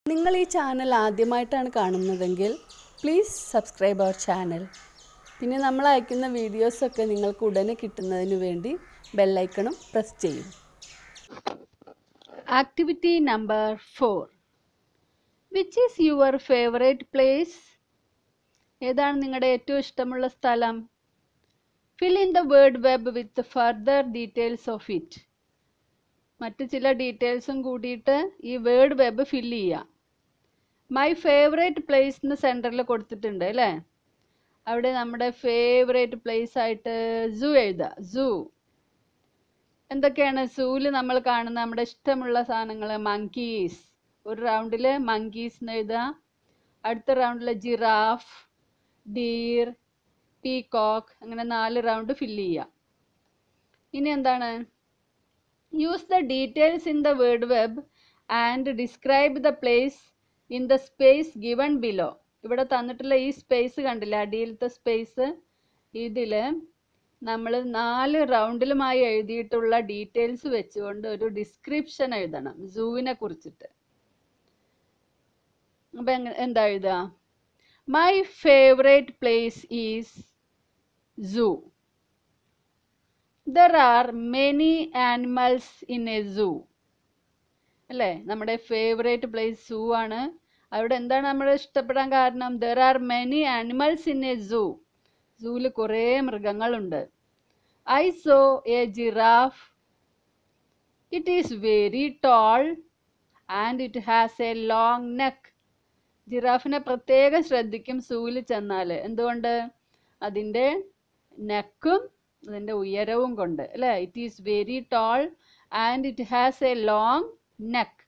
നിങ്ങൾ ഈ ചാനൽ ആദ്യമായിട്ടാണ് കാണുന്നതെങ്കിൽ പ്ലീസ് സബ്സ്ക്രൈബ് അവർ ചാനൽ പിന്നെ നമ്മൾ അയക്കുന്ന വീഡിയോസൊക്കെ നിങ്ങൾക്ക് ഉടനെ കിട്ടുന്നതിന് വേണ്ടി ബെല്ലൈക്കണും പ്രസ് ചെയ്യും activity number four which is your favourite place ഏതാണ് നിങ്ങളുടെ ഏറ്റവും ഇഷ്ടമുള്ള സ്ഥലം fill in the word web with further details of it മറ്റ് ചില ഡീറ്റെയിൽസും കൂടിയിട്ട് ഈ വേർഡ് വെബ് ഫില്ല് ചെയ്യാം മൈ ഫേവറേറ്റ് പ്ലേസ് എന്ന് സെൻറ്ററിൽ കൊടുത്തിട്ടുണ്ട് അല്ലേ അവിടെ നമ്മുടെ ഫേവറേറ്റ് പ്ലേസ് ആയിട്ട് സൂ എഴുതുക സൂ എന്തൊക്കെയാണ് സൂവിൽ നമ്മൾ കാണുന്ന നമ്മുടെ ഇഷ്ടമുള്ള സാധനങ്ങൾ മങ്കീസ് ഒരു റൗണ്ടിൽ മങ്കീസ് എന്ന് എഴുതുക അടുത്ത റൗണ്ടിൽ ജിറാഫ് ഡീർ പീകോക്ക് അങ്ങനെ നാല് റൗണ്ട് ഫില്ല് ചെയ്യുക ഇനി എന്താണ് use the details in the word web and describe the place in the space given below ഇവിടെ തന്നിട്ടുള്ള ഈ സ്പേസ് കണ്ടില്ല അടിയിലത്തെ സ്പേസ് ഇതിൽ നമ്മൾ നാല് റൗണ്ടിലുമായി എഴുതിയിട്ടുള്ള ഡീറ്റെയിൽസ് വെച്ചുകൊണ്ട് ഒരു ഡിസ്ക്രിപ്ഷൻ എഴുതണം സൂവിനെ കുറിച്ചിട്ട് അപ്പം എങ്ങ എന്താ എഴുതുക my favourite place is zoo there are many animals in a zoo അല്ലേ നമ്മുടെ ഫേവറേറ്റ് പ്ലേസ് സൂ ആണ് അവിടെ എന്താണ് നമ്മൾ ഇഷ്ടപ്പെടാൻ കാരണം there are many animals in a zoo സൂവിൽ കുറേ മൃഗങ്ങളുണ്ട് I saw a giraffe it is very tall and it has a long neck ജിറാഫിനെ പ്രത്യേകം ശ്രദ്ധിക്കും സൂവിൽ ചെന്നാൽ എന്തുകൊണ്ട് അതിൻ്റെ നെക്കും അതിൻ്റെ ഉയരവും കൊണ്ട് അല്ലേ it is very tall and it has a long neck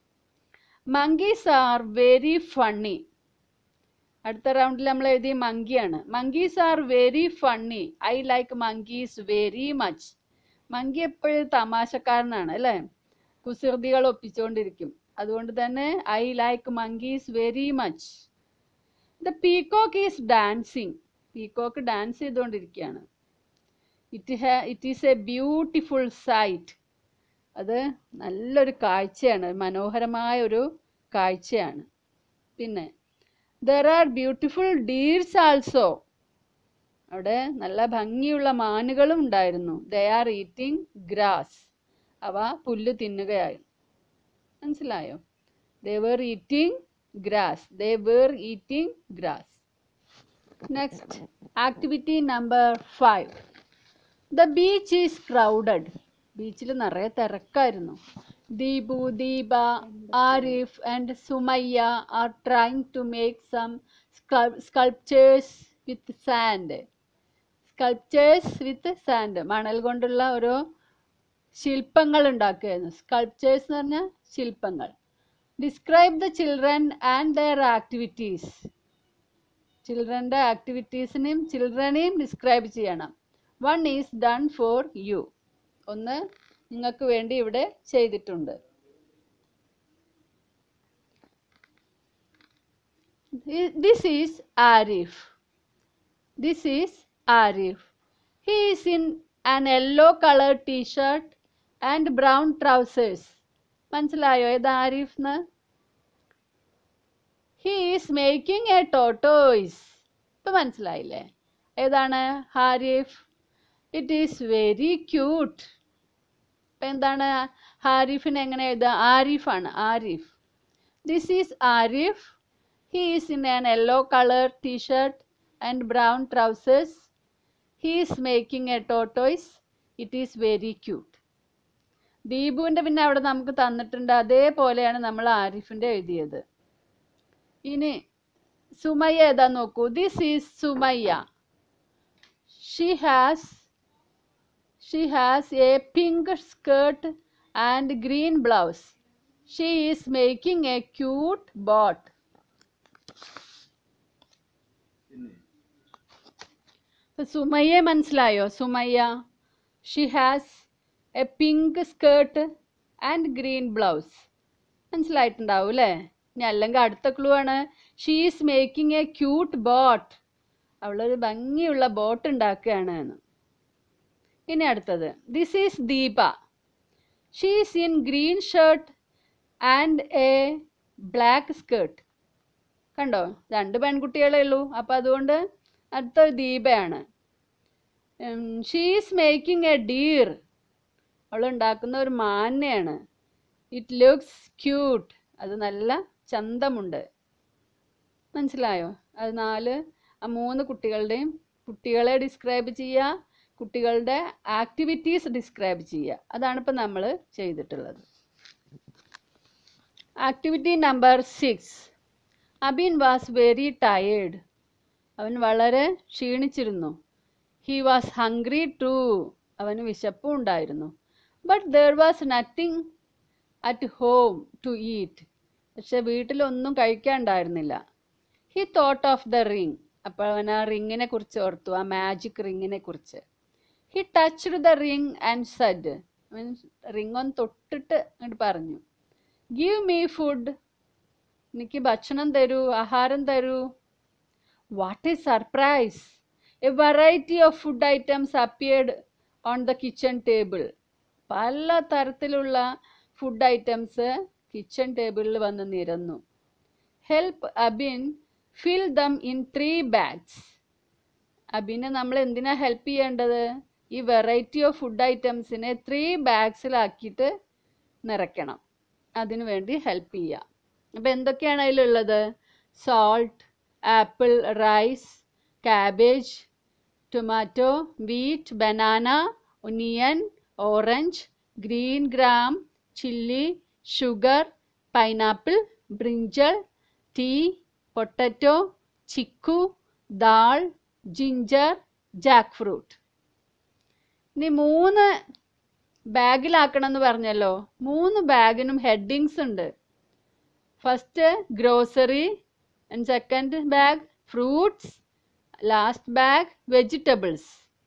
monkeys are very funny അടുത്ത റൗണ്ടിൽ നമ്മൾ എഴുതിയ മങ്കിയാണ് monkeys are very funny I like monkeys very much monkey എപ്പോഴും തമാശക്കാരനാണ് അല്ലേ കുസൃതികൾ ഒപ്പിച്ചുകൊണ്ടിരിക്കും അതുകൊണ്ട് തന്നെ I like monkeys very much the peacock is dancing peacock dance ചെയ്തുകൊണ്ടിരിക്കുകയാണ് it ha it is a beautiful sight അത് നല്ലൊരു കാഴ്ചയാണ് മനോഹരമായ ഒരു കാഴ്ചയാണ് പിന്നെ ദർ ആർ ബ്യൂട്ടിഫുൾ ഡീർസ് ആൾസോ അവിടെ നല്ല ഭംഗിയുള്ള മാനുകളും ഉണ്ടായിരുന്നു ദേ ആർ ഈറ്റിംഗ് ഗ്രാസ് അവ പുല്ല് തിന്നുകയായി മനസ്സിലായോ they were eating grass they were eating grass next activity number five the beach is crowded ബീച്ചിൽ നിറയെ തിരക്കായിരുന്നു Deepu Deepa Arif and Sumayya are trying to make some sculptures with sand sculptures with sand മണൽ കൊണ്ടുള്ള ഓരോ ശില്പങ്ങൾ ഉണ്ടാക്കുകയായിരുന്നു സ്കൾപ്ചേഴ്സ് എന്ന് പറഞ്ഞാൽ ശില്പങ്ങൾ describe the children and their activities ചിൽഡ്രൻ്റെ ആക്ടിവിറ്റീസിനെയും ചിൽഡ്രനെയും ഡിസ്ക്രൈബ് ചെയ്യണം one is done for you ഒന്ന് നിങ്ങൾക്ക് വേണ്ടി ഇവിടെ ചെയ്തിട്ടുണ്ട് this is Arif this is Arif he is in an yellow colour T shirt and brown trousers മനസ്സിലായോ ഏത് ആരിഫ് എന്ന് he is making a tortoise ഇപ്പം മനസ്സിലായില്ലേ ഏതാണ് Harif it is very cute ഇപ്പം എന്താണ് ഹാരിഫിന് എങ്ങനെ എഴുതുക ആരിഫാണ് Arif this is Arif he is in an yellow colour T shirt and brown trousers he is making a tortoise it is very cute ദീപുവിൻ്റെ പിന്നെ അവിടെ നമുക്ക് തന്നിട്ടുണ്ട് അതേപോലെയാണ് നമ്മൾ ആരിഫിൻ്റെ എഴുതിയത് ഇനി സുമയ്യ ഏതാ നോക്കൂ this is Sumayya she has she has a pink skirt and green blouse she is making a cute boat സുമയ്യെ മനസ്സിലായോ Sumayya she has a pink skirt and green blouse മനസ്സിലായിട്ടുണ്ടാവും അല്ലേ ഇനി അല്ലെങ്കിൽ അടുത്ത ക്ലൂ ആണ് she is making a cute boat അവളൊരു ഭംഗിയുള്ള ബോട്ട് ഉണ്ടാക്കുകയാണ് എന്ന് ഇനി അടുത്തത് this is Deepa she is in green shirt and a black skirt കണ്ടോ രണ്ട് പെൺകുട്ടികളേ ഉള്ളൂ അപ്പം അതുകൊണ്ട് അടുത്ത ദീപയാണ് ഷീസ് മേക്കിംഗ് എ ഡീർ അവൾ ഉണ്ടാക്കുന്ന ഒരു മാനെയാണ് ഇറ്റ് ലുക്സ് ക്യൂട്ട് അത് നല്ല ചന്തമുണ്ട് മനസ്സിലായോ അത് നാല് ആ മൂന്ന് കുട്ടികളുടെയും കുട്ടികളെ ഡിസ്ക്രൈബ് ചെയ്യുക കുട്ടികളുടെ ആക്ടിവിറ്റീസ് ഡിസ്ക്രൈബ് ചെയ്യുക അതാണ് ഇപ്പം നമ്മൾ ചെയ്തിട്ടുള്ളത് activity number six Abin was very tired അവൻ വളരെ ക്ഷീണിച്ചിരുന്നു ഹി വാസ് ഹംഗ്രി ടു അവന് വിശപ്പും ഉണ്ടായിരുന്നു but there was nothing at home to eat പക്ഷെ വീട്ടിലൊന്നും കഴിക്കാനുണ്ടായിരുന്നില്ല he thought of the ring അപ്പോൾ അവൻ ആ റിങ്ങിനെ കുറിച്ച് ഓർത്തു ആ മാജിക് റിങ്ങിനെ കുറിച്ച് he touched the ring and said അവൻ റിങ് ഒന്ന് തൊട്ടിട്ട് അങ്ങോട്ട് പറഞ്ഞു ഗീവ് മീ ഫുഡ് എനിക്ക് ഭക്ഷണം തരൂ ആഹാരം തരൂ what is surprise a variety of food items appeared on the kitchen table പല തരത്തിലുള്ള ഫുഡ് ഐറ്റംസ് കിച്ചൺ ടേബിളിൽ വന്ന് നിരന്നു help Abin fill them in three bags അബിനെ നമ്മൾ എന്തിനാ ഹെൽപ്പ് ചെയ്യേണ്ടത് ഈ വെറൈറ്റി ഓഫ് ഫുഡ് ഐറ്റംസിനെ ത്രീ ബാഗ്സിലാക്കിയിട്ട് നിറയ്ക്കണം അതിനു വേണ്ടി ഹെൽപ്പ് ചെയ്യുക അപ്പം എന്തൊക്കെയാണ് അതിലുള്ളത് salt apple rice cabbage tomato wheat banana onion orange green gram chilli sugar pineapple brinjal tea potato chikoo Dahl ginger jackfruit ഇനി മൂന്ന് ബാഗിലാക്കണം എന്ന് പറഞ്ഞല്ലോ മൂന്ന് ബാഗിനും ഹെഡിങ്സ് ഉണ്ട് first grocery and second bag fruits last bag vegetables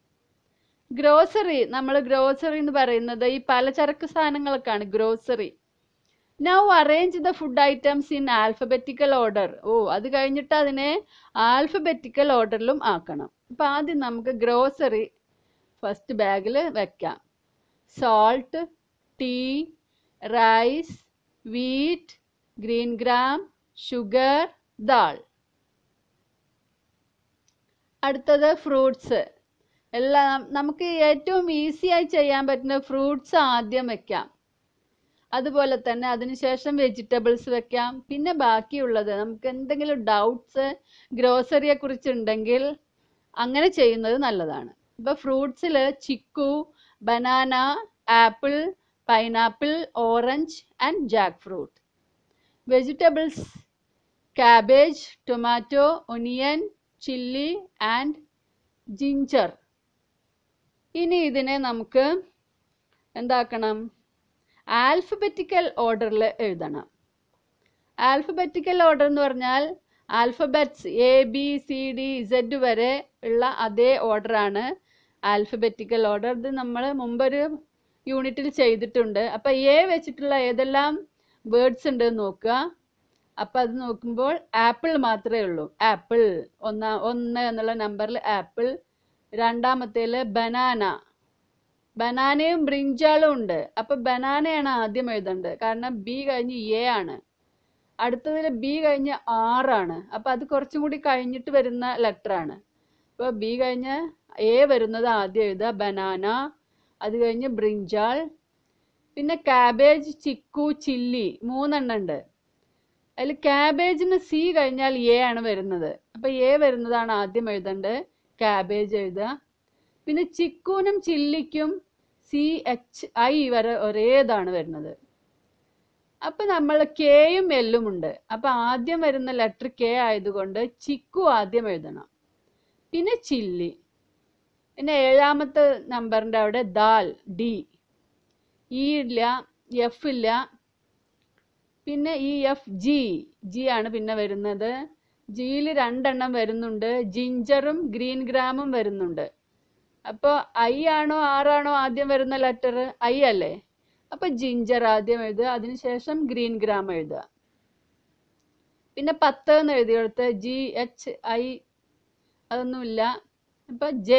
grocery നമ്മൾ grocery എന്ന് പറയുന്നത് ഈ പലചരക്ക് സാധനങ്ങൾക്കാണ് grocery now arrange the food items in alphabetical order oh അത് കഴിഞ്ഞിട്ട് അതിനെ ആൽഫബറ്റിക്കൽ ഓർഡറിലും ആക്കണം അപ്പം ആദ്യം നമുക്ക് ഗ്രോസറി ഫസ്റ്റ് ബാഗിൽ വെക്കാം salt tea rice wheat green gram sugar dal അടുത്തത് ഫ്രൂട്ട്സ് എല്ലാം നമുക്ക് ഏറ്റവും ഈസി ആയി ചെയ്യാൻ പറ്റുന്ന ഫ്രൂട്ട്സ് ആദ്യം വെക്കാം അതുപോലെ തന്നെ അതിനുശേഷം വെജിറ്റബിൾസ് വെക്കാം പിന്നെ ബാക്കിയുള്ളത് നമുക്ക് എന്തെങ്കിലും ഡൗട്ട്സ് ഗ്രോസറിയെ കുറിച്ച് ഉണ്ടെങ്കിൽ അങ്ങനെ ചെയ്യുന്നത് നല്ലതാണ് ഇപ്പോൾ ഫ്രൂട്ട്സിൽ chikoo banana apple pineapple orange and jackfruit vegetables cabbage, tomato, onion, chilli and ginger ഇനി ഇതിനെ നമുക്ക് എന്താക്കണം ആൽഫബറ്റിക്കൽ ഓർഡറിൽ എഴുതണം ആൽഫബറ്റിക്കൽ ഓർഡർ എന്ന് പറഞ്ഞാൽ alphabets A B C D Z വരെ ഉള്ള അതേ ഓർഡറാണ് ആൽഫബറ്റിക്കൽ ഓർഡർ ഇത് നമ്മൾ മുമ്പൊരു യൂണിറ്റിൽ ചെയ്തിട്ടുണ്ട് അപ്പം എ വെച്ചിട്ടുള്ള ഏതെല്ലാം വേർഡ്സ് ഉണ്ട് എന്ന് നോക്കുക അപ്പം അത് നോക്കുമ്പോൾ ആപ്പിൾ മാത്രമേ ഉള്ളൂ ആപ്പിൾ ഒന്നാ ഒന്ന് എന്നുള്ള നമ്പറിൽ ആപ്പിൾ രണ്ടാമത്തേൽ ബനാന ബനാനയും ബ്രിഞ്ചാളും ഉണ്ട് അപ്പം ബനാനയാണ് ആദ്യം എഴുതേണ്ടത് കാരണം ബി കഴിഞ്ഞ് എ ആണ് അടുത്തതിൽ ബി കഴിഞ്ഞ് ആറാണ് അപ്പം അത് കുറച്ചും കൂടി കഴിഞ്ഞിട്ട് വരുന്ന ലെറ്റർ ആണ് അപ്പോൾ ബി കഴിഞ്ഞ് എ വരുന്നത് ആദ്യം എഴുതുക ബനാന അത് കഴിഞ്ഞ് ബ്രിഞ്ചാൾ പിന്നെ കാബേജ് ചിക്കു ചില്ലി മൂന്നെണ്ണം ഉണ്ട് അതിൽ ക്യാബേജിന് സി കഴിഞ്ഞാൽ എ ആണ് വരുന്നത് അപ്പം എ വരുന്നതാണ് ആദ്യം എഴുതേണ്ടത് ക്യാബേജ് എഴുതുക പിന്നെ ചിക്കുനും ചില്ലിക്കും സി എച്ച് ഐ വരെ ഒരേതാണ് വരുന്നത് അപ്പം നമ്മൾ കെയും എല്ലും ഉണ്ട് അപ്പം ആദ്യം വരുന്ന ലെറ്റർ കെ ആയതുകൊണ്ട് ചിക്കു ആദ്യം എഴുതണം പിന്നെ ചില്ലി പിന്നെ ഏഴാമത്തെ നമ്പറിൻ്റെ അവിടെ ദാൽ ഡി ഇ ഇല്ല എഫ് ഇല്ല പിന്നെ ഈ എഫ് ജി ജി ആണ് പിന്നെ വരുന്നത് ജിയിൽ രണ്ടെണ്ണം വരുന്നുണ്ട് ജിഞ്ചറും ഗ്രീൻ ഗ്രാമും വരുന്നുണ്ട് അപ്പോൾ ഐ ആണോ ആറാണോ ആദ്യം വരുന്ന ലെറ്റർ ഐ അല്ലേ അപ്പോൾ ജിഞ്ചർ ആദ്യം എഴുതുക അതിനുശേഷം ഗ്രീൻ ഗ്രാം എഴുതുക പിന്നെ പത്ത് എന്ന് എഴുതിയെടുത്ത് ജി എച്ച് ഐ അതൊന്നുമില്ല അപ്പോൾ J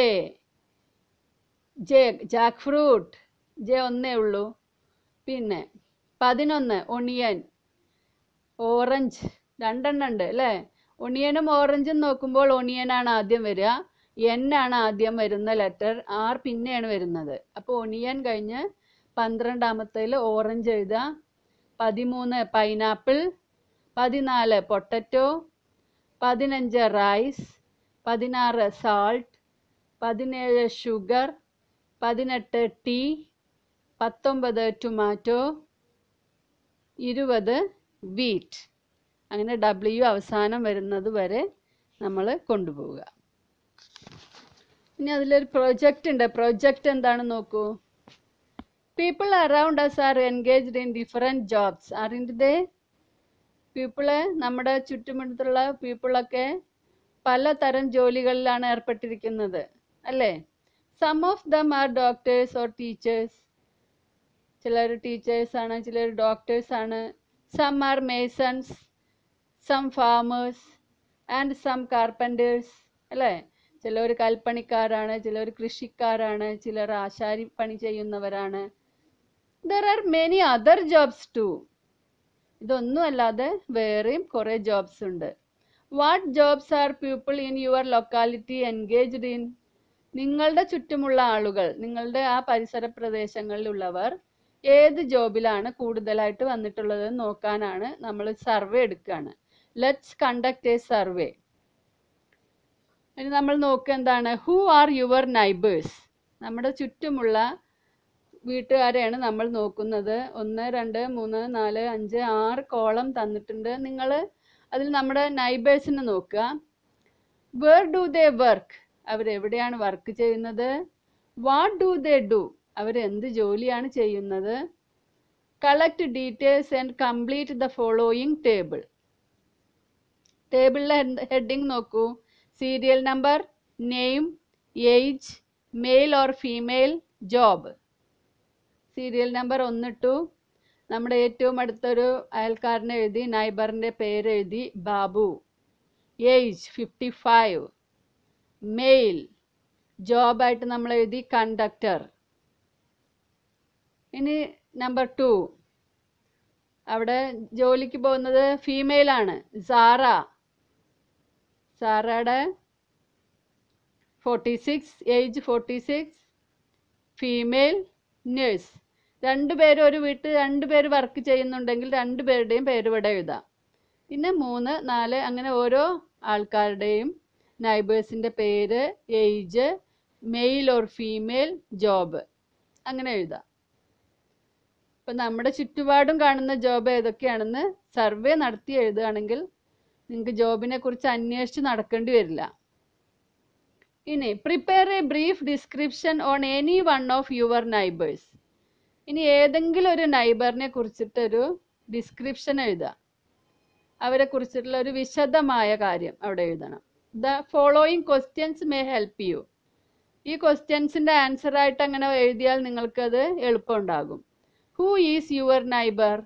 J jackfruit J ഒന്നേ ഉള്ളൂ പിന്നെ പതിനൊന്ന് ഒണിയൻ ഓറഞ്ച് രണ്ടെണ്ണം ഉണ്ട് അല്ലേ ഒണിയനും ഓറഞ്ചും നോക്കുമ്പോൾ ഒണിയനാണ് ആദ്യം വരിക എൻ ആണ് ആദ്യം വരുന്ന ലെറ്റർ ആർ പിന്നെയാണ് വരുന്നത് അപ്പോൾ ഒണിയൻ കഴിഞ്ഞ് പന്ത്രണ്ടാമത്തേൽ ഓറഞ്ച് എഴുതുക പതിമൂന്ന് പൈനാപ്പിൾ പതിനാല് പൊട്ടറ്റോ പതിനഞ്ച് റൈസ് പതിനാറ് സാൾട്ട് പതിനേഴ് ഷുഗർ പതിനെട്ട് ടീ പത്തൊമ്പത് ടൊമാറ്റോ ഇരുപത് വീറ്റ് അങ്ങനെ ഡബ്ല്യു അവസാനം വരുന്നത് വരെ നമ്മൾ കൊണ്ടുപോവുക ഇനി അതിലൊരു പ്രൊജക്റ്റ് ഉണ്ട് പ്രൊജക്റ്റ് എന്താണെന്ന് നോക്കൂ people around us are engaged in different jobs അറിയിൻ്റെ ദേ പീപ്പിള് നമ്മുടെ ചുറ്റുമുട്ടത്തുള്ള പീപ്പിളൊക്കെ പലതരം ജോലികളിലാണ് ഏർപ്പെട്ടിരിക്കുന്നത് അല്ലേ some of them are doctors or teachers ചിലർ ടീച്ചേഴ്സ് ആണ് ചിലർ ഡോക്ടേഴ്സ് ആണ് some are masons some farmers and some carpenters അല്ലേ ചിലർ കൽപ്പണിക്കാരാണ് ചിലർ കൃഷിക്കാരാണ് ചിലർ ആശാരി പണി ചെയ്യുന്നവരാണ് there are many other jobs too ഇതൊന്നും അല്ലാതെ വേറെയും കുറേ ജോബ്സ് ഉണ്ട് what jobs are people in your locality engaged in നിങ്ങളുടെ ചുറ്റുമുള്ള ആളുകൾ നിങ്ങളുടെ ആ പരിസര പ്രദേശങ്ങളിലുള്ളവർ ഏത് ജോബിലാണ് കൂടുതലായിട്ട് വന്നിട്ടുള്ളത് എന്ന് നോക്കാനാണ് നമ്മൾ സർവേ എടുക്കുകയാണ് ലെറ്റ്സ് കണ്ടക്ട് എ സർവേ ഇനി നമ്മൾ നോക്കുക എന്താണ് ഹൂ ആർ യുവർ നൈബേഴ്സ് നമ്മുടെ ചുറ്റുമുള്ള വീട്ടുകാരെയാണ് നമ്മൾ നോക്കുന്നത് ഒന്ന് രണ്ട് മൂന്ന് നാല് അഞ്ച് ആറ് കോളം തന്നിട്ടുണ്ട് നിങ്ങൾ അതിൽ നമ്മുടെ നൈബേഴ്സിനെ നോക്കുക വേർ ഡു ദേ വർക്ക് അവരെവിടെയാണ് വർക്ക് ചെയ്യുന്നത് വാട്ട് ഡു ദേ ഡു അവരെന്ത് ജോലിയാണ് ചെയ്യുന്നത് collect details and complete the following table ടേബിളിലെ ഹെഡിങ് നോക്കൂ serial number name age male or female job serial number ഒന്നിട്ടു നമ്മുടെ ഏറ്റവും അടുത്തൊരു അയൽക്കാരനെ എഴുതി നൈബറിൻ്റെ പേര് എഴുതി Babu age fifty five male ജോബായിട്ട് നമ്മൾ എഴുതി കണ്ടക്ടർ ഇനി നമ്പർ ടു അവിടെ ജോലിക്ക് പോകുന്നത് ഫീമെയിൽ ആണ് സാറ സാറയുടെ forty six age forty six female nurse രണ്ടുപേരും ഒരു വീട്ടിൽ രണ്ടുപേര് വർക്ക് ചെയ്യുന്നുണ്ടെങ്കിൽ രണ്ടുപേരുടെയും പേര് ഇവിടെ എഴുതാം പിന്നെ മൂന്ന് നാല് അങ്ങനെ ഓരോ ആൾക്കാരുടെയും നൈബേഴ്സിൻ്റെ പേര് age male or female job അങ്ങനെ എഴുതാം ഇപ്പം നമ്മുടെ ചുറ്റുപാടും കാണുന്ന ജോബ് ഏതൊക്കെയാണെന്ന് സർവേ നടത്തി എഴുതുകയാണെങ്കിൽ നിങ്ങൾക്ക് ജോബിനെ കുറിച്ച് അന്വേഷിച്ച് നടക്കേണ്ടി വരില്ല ഇനി prepare a brief description on any one of your neighbours ഇനി ഏതെങ്കിലും ഒരു നൈബറിനെ കുറിച്ചിട്ടൊരു ഡിസ്ക്രിപ്ഷൻ എഴുതുക അവരെ കുറിച്ചിട്ടുള്ള ഒരു വിശദമായ കാര്യം അവിടെ എഴുതണം the following questions may help you ഈ ക്വസ്റ്റ്യൻസിൻ്റെ ആൻസർ ആയിട്ട് അങ്ങനെ എഴുതിയാൽ നിങ്ങൾക്കത് എളുപ്പമുണ്ടാകും ഹൂ ഈസ് യുവർ നൈബർ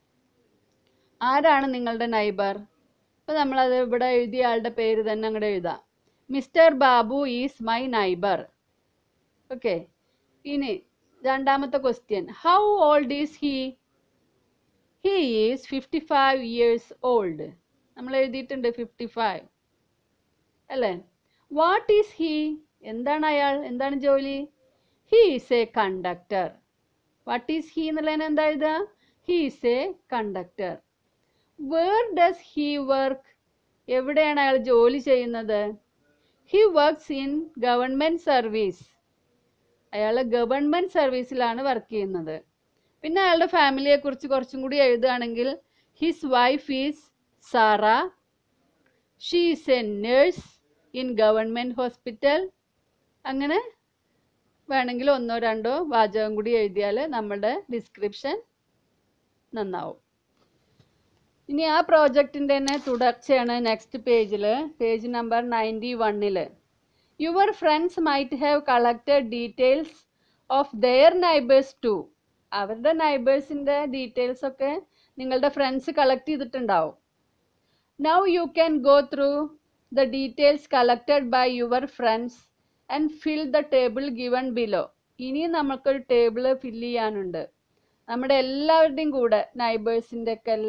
ആരാണ് നിങ്ങളുടെ നൈബർ അപ്പോൾ നമ്മളത് ഇവിടെ എഴുതിയ ആളുടെ പേര് തന്നെ അങ്ങോട്ട് എഴുതാം mister Babu is my neighbour okay ഇനി രണ്ടാമത്തെ question how old is he he is fifty five years old നമ്മൾ എഴുതിയിട്ടുണ്ട് ഫിഫ്റ്റി ഫൈവ് അല്ലേ വാട്ട് ഈസ് ഹീ എന്താണ് അയാൾ എന്താണ് ജോലി he is a conductor what is he എന്നുള്ളതിന് എന്താ എഴുതുക he is a conductor where does he work എവിടെയാണ് അയാൾ ജോലി ചെയ്യുന്നത് he works in government service അയാൾ ഗവൺമെൻറ് സർവീസിലാണ് വർക്ക് ചെയ്യുന്നത് പിന്നെ അയാളുടെ ഫാമിലിയെ കുറിച്ച് കുറച്ചും കൂടി എഴുതുകയാണെങ്കിൽ his wife is Sara she is a nurse in government hospital അങ്ങനെ വേണമെങ്കിൽ ഒന്നോ രണ്ടോ വാചകം കൂടി എഴുതിയാൽ നമ്മുടെ ഡിസ്ക്രിപ്ഷൻ നന്നാവും ഇനി ആ പ്രോജക്റ്റിൻ്റെ തന്നെ തുടർച്ചയാണ് നെക്സ്റ്റ് പേജിൽ പേജ് നമ്പർ നയൻറ്റി വണ്ണിൽ your friends might have collected details of their neighbours too അവരുടെ നൈബേഴ്സിൻ്റെ ഡീറ്റെയിൽസ് ഒക്കെ നിങ്ങളുടെ ഫ്രണ്ട്സ് കളക്ട് ചെയ്തിട്ടുണ്ടാവും now you can go through the details collected by your friends and fill the table given below ഇനി നമുക്കൊരു table fill ചെയ്യാനുണ്ട് നമ്മുടെ എല്ലാവരുടെയും കൂടെ നൈബേഴ്സിൻ്റെ ഒക്കെ എല്ലാ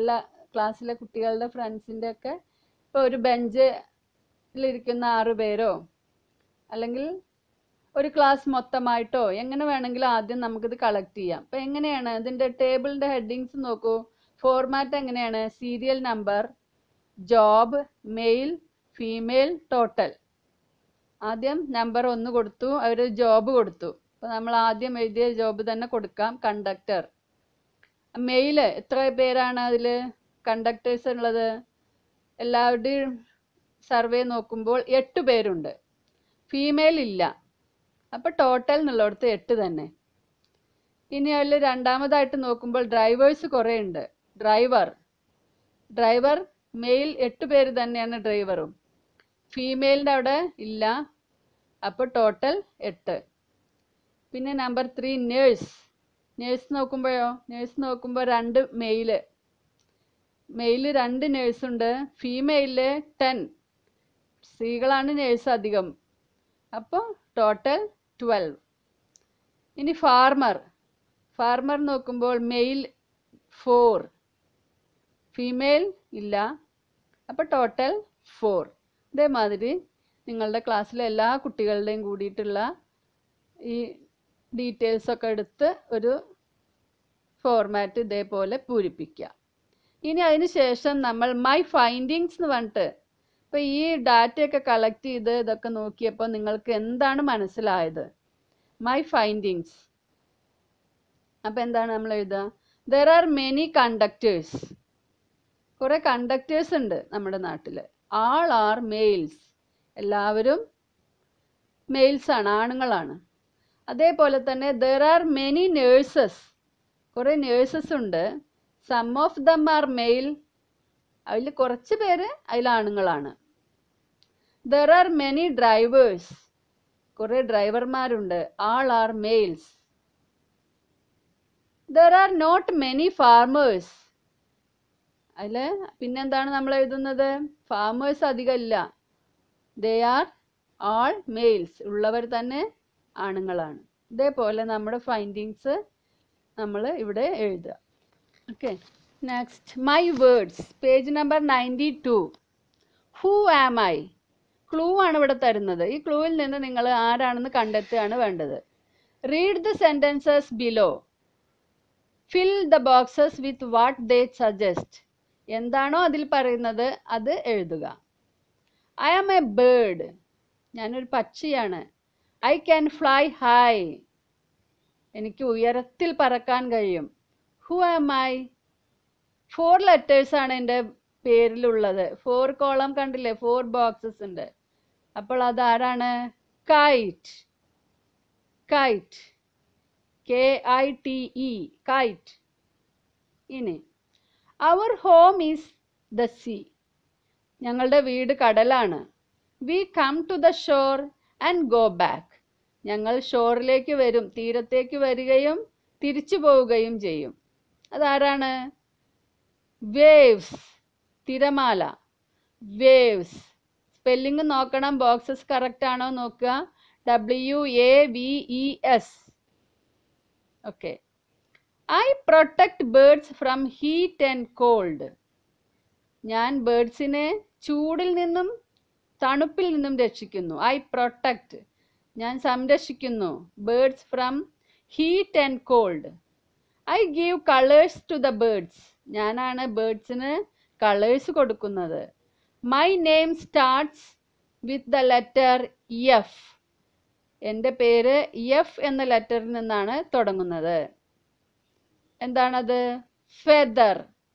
ക്ലാസ്സിലെ കുട്ടികളുടെ ഫ്രണ്ട്സിൻ്റെ ഒക്കെ ഇപ്പോൾ ഒരു ബെഞ്ചിലിരിക്കുന്ന ആറ് പേരോ അല്ലെങ്കിൽ ഒരു ക്ലാസ് മൊത്തമായിട്ടോ എങ്ങനെ വേണമെങ്കിലും ആദ്യം നമുക്കിത് കളക്ട് ചെയ്യാം അപ്പം എങ്ങനെയാണ് ഇതിൻ്റെ ടേബിളിൻ്റെ ഹെഡിങ്സ് നോക്കൂ ഫോർമാറ്റ് എങ്ങനെയാണ് serial number job male female total ആദ്യം നമ്പർ ഒന്ന് കൊടുത്തു അവർ ജോബ് കൊടുത്തു അപ്പോൾ നമ്മൾ ആദ്യം എഴുതിയ ജോബ് തന്നെ കൊടുക്കാം കണ്ടക്ടർ മെയിൽ എത്ര പേരാണ് അതിൽ കണ്ടക്ടേഴ്സ് ഉള്ളത് എല്ലാവരുടെയും സർവേ നോക്കുമ്പോൾ എട്ട് പേരുണ്ട് ഫീമെയിൽ ഇല്ല അപ്പോൾ ടോട്ടൽ എന്നുള്ളിടത്ത് എട്ട് തന്നെ ഇനി അതിൽ രണ്ടാമതായിട്ട് നോക്കുമ്പോൾ ഡ്രൈവേഴ്സ് കുറേ ഉണ്ട് ഡ്രൈവർ ഡ്രൈവർ മെയിൽ എട്ട് പേര് തന്നെയാണ് ഡ്രൈവറും ഫീമെയിലിൻ്റെ അവിടെ ഇല്ല അപ്പോൾ ടോട്ടൽ എട്ട് പിന്നെ നമ്പർ ത്രീ നേഴ്സ് നേഴ്സ് നോക്കുമ്പോഴോ നേഴ്സ് നോക്കുമ്പോൾ രണ്ട് മെയില് മെയില് രണ്ട് നേഴ്സുണ്ട് ഫീമെയില് ടെൻ സ്ത്രീകളാണ് നേഴ്സ് അധികം അപ്പോൾ ടോട്ടൽ ട്വൽവ് ഇനി ഫാർമർ ഫാർമർ നോക്കുമ്പോൾ മെയിൽ ഫോർ ഫീമെയിൽ ഇല്ല അപ്പോൾ ടോട്ടൽ ഫോർ ഇതേമാതിരി നിങ്ങളുടെ ക്ലാസ്സിലെ എല്ലാ കുട്ടികളുടെയും കൂടിയിട്ടുള്ള ഈ ഡീറ്റെയിൽസ് ഒക്കെ എടുത്ത് ഒരു ഫോർമാറ്റ് ഇതേപോലെ പൂരിപ്പിക്കുക ഇനി അതിന് ശേഷം നമ്മൾ മൈ ഫൈൻഡിങ്സ് എന്ന് പറഞ്ഞിട്ട് ഇപ്പോൾ ഈ ഡാറ്റയൊക്കെ കളക്ട് ചെയ്ത് ഇതൊക്കെ നോക്കിയപ്പോൾ നിങ്ങൾക്ക് എന്താണ് മനസ്സിലായത് മൈ ഫൈൻഡിങ്സ് അപ്പോൾ എന്താണ് നമ്മൾ എഴുതുക ദർ ആർ മെനി കണ്ടക്ടേഴ്സ് കുറേ കണ്ടക്ടേഴ്സ് ഉണ്ട് നമ്മുടെ നാട്ടിൽ ആൾ ആർ മെയിൽസ് എല്ലാവരും മെയിൽസ് ആണ് ആണുങ്ങളാണ് അതേപോലെ തന്നെ ദർ ആർ മെനി നേഴ്സസ് കുറേ നേഴ്സസ് ഉണ്ട് some of them are male അതിൽ കുറച്ച് പേര് അതിൽ ആണുങ്ങളാണ് ദർ ആർ മെനി ഡ്രൈവേഴ്സ് കുറേ ഡ്രൈവർമാരുണ്ട് all are males there are not many farmers അതിൽ പിന്നെന്താണ് നമ്മൾ എഴുതുന്നത് ഫാമേഴ്സ് അധികം ഇല്ല ദേ ആർ ആൾ മെയിൽസ് ഉള്ളവർ തന്നെ ആണുങ്ങളാണ് ഇതേപോലെ നമ്മുടെ ഫൈൻഡിങ്സ് നമ്മൾ ഇവിടെ എഴുതുക okay next my words page number ninety two who am I clue ആണ് ഇവിടെ തരുന്നത് ഈ ക്ലൂവിൽ നിന്ന് നിങ്ങൾ ആരാണെന്ന് കണ്ടെത്തുകയാണ് വേണ്ടത് read the sentences below fill the boxes with what they suggest എന്താണോ അതിൽ പറയുന്നത് അത് എഴുതുക ഐ ആം എ ബേർഡ് ഞാനൊരു പക്ഷിയാണ് ഐ ക്യാൻ ഫ്ലൈ ഹൈ എനിക്ക് ഉയരത്തിൽ പറക്കാൻ കഴിയും who am I four letters ആണ് എൻ്റെ പേരിലുള്ളത് ഫോർ കോളം കണ്ടില്ലേ ഫോർ ബോക്സസ് ഉണ്ട് അപ്പോൾ അതാരാണ് kite kite K I T E kite ഇനി our home is the sea ഞങ്ങളുടെ വീട് കടലാണ് we come to the shore and go back ഞങ്ങൾ ഷോറിലേക്ക് വരും തീരത്തേക്ക് വരികയും തിരിച്ചു പോവുകയും ചെയ്യും അതാരാണ് വേവ്സ് തിരമാല വേവ്സ് സ്പെല്ലിംഗ് നോക്കണം ബോക്സസ് കറക്റ്റ് ആണോ നോക്കുക W A V E S okay I protect birds from heat and cold ഞാൻ ബേർഡ്സിനെ ചൂടിൽ നിന്നും തണുപ്പിൽ നിന്നും രക്ഷിക്കുന്നു ഐ പ്രൊട്ടക്ട് ഞാൻ സംരക്ഷിക്കുന്നു birds from heat and cold I give colours to the birds ഞാനാണ് ബേർഡ്സിന് കളേഴ്സ് കൊടുക്കുന്നത് my name starts with the letter F എൻ്റെ പേര് എഫ് എന്ന ലെറ്ററിൽ നിന്നാണ് തുടങ്ങുന്നത് എന്താണത് feather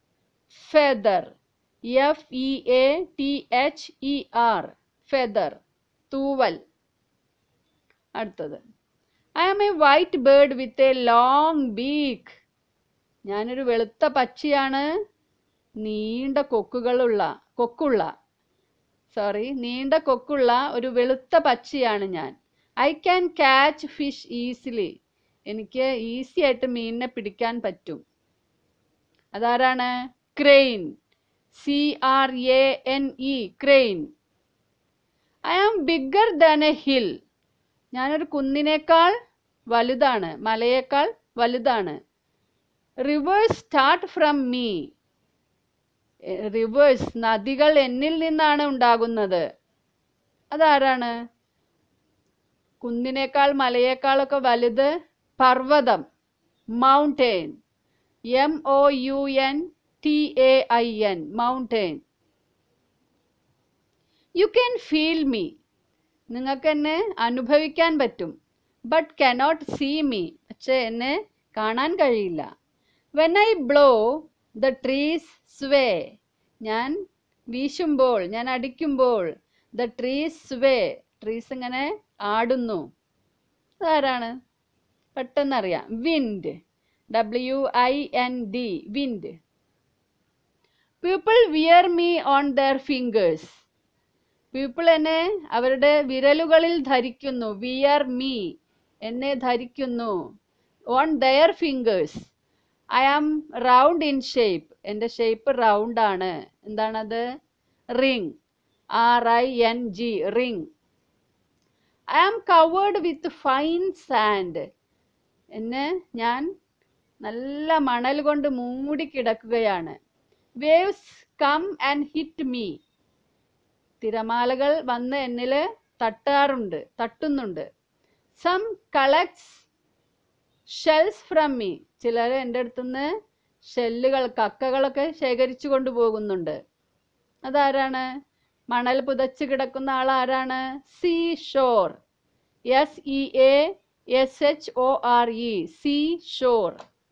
feather F E A T H E R feather തൂവൽ അടുത്തത് I am a white bird with a long beak ഞാനൊരു വെളുത്ത പക്ഷിയാണ് നീണ്ട കൊക്കുകളുള്ള കൊക്കുള്ള സോറി നീണ്ട കൊക്കുള്ള ഒരു വെളുത്ത പക്ഷിയാണ് ഞാൻ I can catch fish easily എനിക്ക് ഈസി ആയിട്ട് മീനിനെ പിടിക്കാൻ പറ്റും അതാരാണ് crane C R A N E crane I am bigger than a hill ഞാനൊരു കുന്നിനേക്കാൾ വലുതാണ് മലയേക്കാൾ വലുതാണ് rivers start from me rivers നദികൾ എന്നിൽ നിന്നാണ് ഉണ്ടാകുന്നത് അതാരാണ് കുന്നിനേക്കാൾ മലയേക്കാളൊക്കെ വലുത് പർവ്വതം mountain M O U N T A I N mountain you can feel me നിങ്ങൾക്ക് എന്നെ അനുഭവിക്കാൻ പറ്റും ബട്ട് കനോട്ട് സീ മീ പക്ഷെ എന്നെ കാണാൻ കഴിയില്ല when I blow the trees sway ഞാൻ വീശുമ്പോൾ ഞാൻ അടിക്കുമ്പോൾ ദ ട്രീസ് സ്വേ ട്രീസ് ഇങ്ങനെ ആടുന്നു അതാരാണ് പെട്ടെന്നറിയാം wind W I N D wind people wear me on their fingers people എന്നെ അവരുടെ വിരലുകളിൽ ധരിക്കുന്നു വിയർ മീ എന്നെ ധരിക്കുന്നു on their fingers I am round in shape എൻ്റെ ഷേപ്പ് റൗണ്ട് ആണ് എന്താണത് ring R I N G ring I am covered with fine sand എന്നെ ഞാൻ നല്ല മണൽ കൊണ്ട് മൂടി കിടക്കുകയാണ് waves come and hit me തിരമാലകൾ വന്ന് എന്നിൽ തട്ടാറുണ്ട് തട്ടുന്നുണ്ട് some collects shells from me ചിലർ എൻ്റെ അടുത്തുനിന്ന് ഷെല്ലുകൾ കക്കകളൊക്കെ ശേഖരിച്ചു കൊണ്ടുപോകുന്നുണ്ട് അതാരാണ് മണൽ പുതച്ച് കിടക്കുന്ന ആൾ ആരാണ് sea shore S E A S H O R E sea shore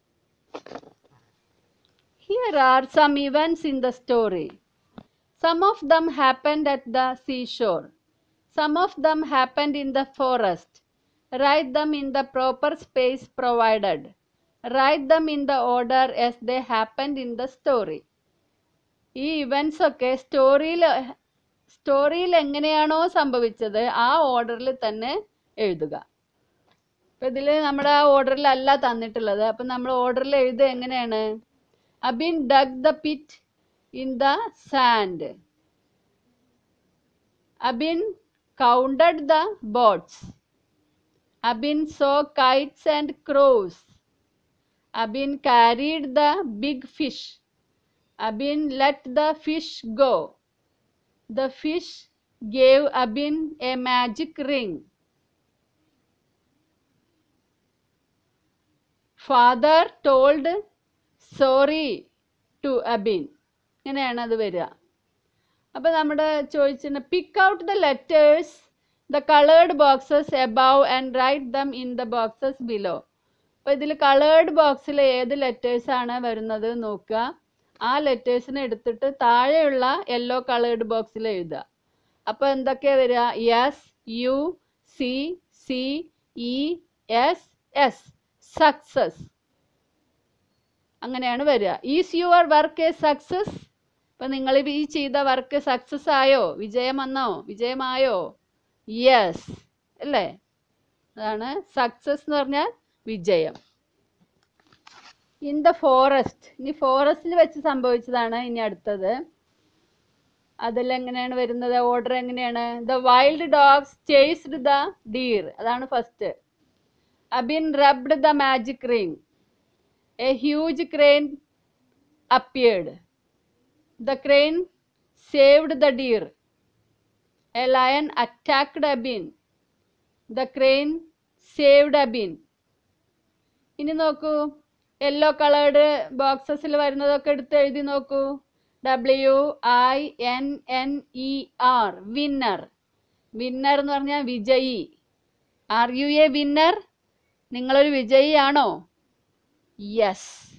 here are some events in the story Some of them happened at the seashore. Some of them happened in the forest. Write them in the proper space provided. Write them in the order as they happened in the story. ഈ events ഒക്കെ സ്റ്റോറിയിൽ സ്റ്റോറിയിൽ എങ്ങനെയാണോ സംഭവിച്ചത് ആ ഓർഡറിൽ തന്നെ എഴുതുക ഇപ്പം ഇതിൽ നമ്മുടെ ആ ഓർഡറിലല്ല തന്നിട്ടുള്ളത് അപ്പം നമ്മൾ ഓർഡറിൽ എഴുതുക എങ്ങനെയാണ് Abin dug the pit in the sand. Abin counted the boats. Abin saw kites and crows. Abin carried the big fish. Abin let the fish go. The fish gave Abin a magic ring. Father told sorry to Abin. ഇങ്ങനെയാണ് അത് വരിക അപ്പോൾ നമ്മുടെ ചോദിച്ചിട്ട് pick out the letters the coloured boxes above and write them in the boxes below അപ്പോൾ ഇതിൽ coloured ബോക്സിൽ ഏത് ലെറ്റേഴ്സ് ആണ് വരുന്നത് നോക്കുക ആ ലെറ്റേഴ്സിനെ എടുത്തിട്ട് താഴെയുള്ള യെല്ലോ കളേർഡ് ബോക്സിൽ എഴുതുക അപ്പോൾ എന്തൊക്കെയാണ് വരിക S U C C E S S success അങ്ങനെയാണ് വരിക is your work a success ഇപ്പം നിങ്ങൾ ഈ ചെയ്ത വർക്ക് സക്സസ് ആയോ വിജയം വന്നോ വിജയമായോ യെസ് അല്ലേ അതാണ് സക്സസ് എന്ന് പറഞ്ഞാൽ വിജയം ഇൻ ദ ഫോറസ്റ്റ് ഇനി ഫോറസ്റ്റിൽ വെച്ച് സംഭവിച്ചതാണ് ഇനി അടുത്തത് അതിലെങ്ങനെയാണ് വരുന്നത് ഓർഡർ എങ്ങനെയാണ് the wild dogs chased the deer അതാണ് first Abin rubbed the magic ring a huge crane appeared The crane saved the deer. A lion attacked Abin. The crane saved Abin. ഇനി നോക്കൂ യെല്ലോ കളേർഡ് ബോക്സസിൽ വരുന്നതൊക്കെ എടുത്ത് എഴുതി നോക്കൂ W I N N E R winner winner എന്ന് പറഞ്ഞാൽ വിജയി are you A winner നിങ്ങളൊരു വിജയിയാണോ യെസ്